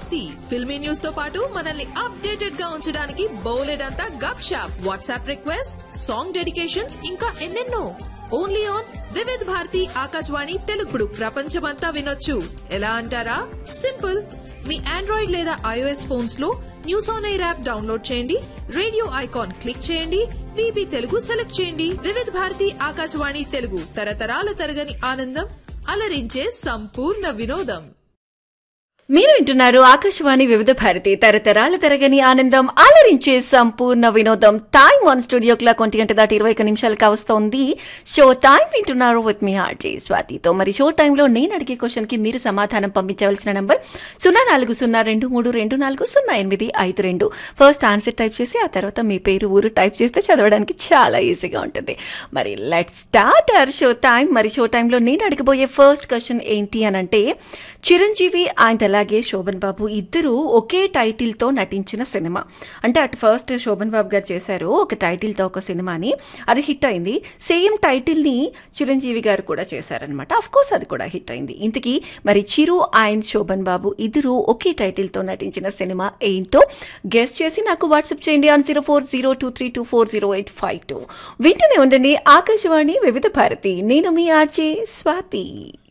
మస్తీ ఫిల్మీ న్యూస్ తో పాటు మనల్ని అప్డేటెడ్ గా ఉంచడానికి బోలెడంతా గప్ షాప్ వాట్సాప్ రిక్వెస్ట్ సాంగ్ డెడికేషన్స్ ఇంకా ఎన్నెన్నో ఓన్లీ ఆన్ వివిధ్ భారతి ఆకాశవాణి తెలుగుడు ప్రపంచమంతా వినొచ్చు ఎలా అంటారా సింపుల్ మీ ఆండ్రాయిడ్ లేదా ఐఓఎస్ ఫోన్స్ లో news on air app download చేయండి రేడియో ఐకాన్ క్లిక్ చేయండి విబి తెలుగు సెలెక్ట్ చేయండి వివిధ భారతి ఆకాశవాణి తెలుగు తరతరాల తరగని ఆనందం అలరించే సంపూర్ణ వినోదం మీరు వింటున్నారు ఆకాశవాణి వివిధ భారతి తరతరాల తరగని ఆనందం అలరించే సంపూర్ణ వినోదం టైం వన్ స్టూడియో క్లాక్ ఒంటి గంట దాటి ఇరవై ఒక్క నిమిషాలు కావస్తోంది షో టైం వింటున్నారు విత్ మీ ఆర్జే స్వాతితో మరి షో టైంలో నేను అడిగే క్వశ్చన్ కి మీరు సమాధానం పంపించవలసిన నంబర్ సున్నా నాలుగు సున్నా రెండు మూడు రెండు నాలుగు సున్నా ఎనిమిది ఐదు రెండు ఫస్ట్ ఆన్సర్ టైప్ చేసి ఆ తర్వాత మీ పేరు ఊరు టైప్ చేస్తే చదవడానికి చాలా ఈజీగా ఉంటుంది మరి let start our show time మరి షో టైంలో నేను అడగబోయే ఫస్ట్ క్వశ్చన్ ఏంటి అని అంటే చిరంజీవి అండ్ అలాగే శోభన్ బాబు ఇద్దరు ఒకే టైటిల్ తో నటించిన సినిమా అంటే అటు ఫస్ట్ శోభన్ బాబు గారు చేశారు ఒక టైటిల్ తో ఒక సినిమాని అది హిట్ అయింది సేమ్ టైటిల్ ని చిరంజీవి గారు కూడా చేశారనమాట అఫ్ కోర్స్ అది కూడా హిట్ అయింది ఇంతకీ మరి చిరు అండ్ శోభన్ బాబు ఇద్దరు ఒకే టైటిల్ తో నటించిన సినిమా ఏంటో గెస్ట్ చేసి నాకు వాట్సాప్ చేయండి on zero four zero two three two four zero eight five two వింటూనే ఉండండి ఆకాశవాణి వివిధ భారతి నేను మీ ఆర్జే స్వాతి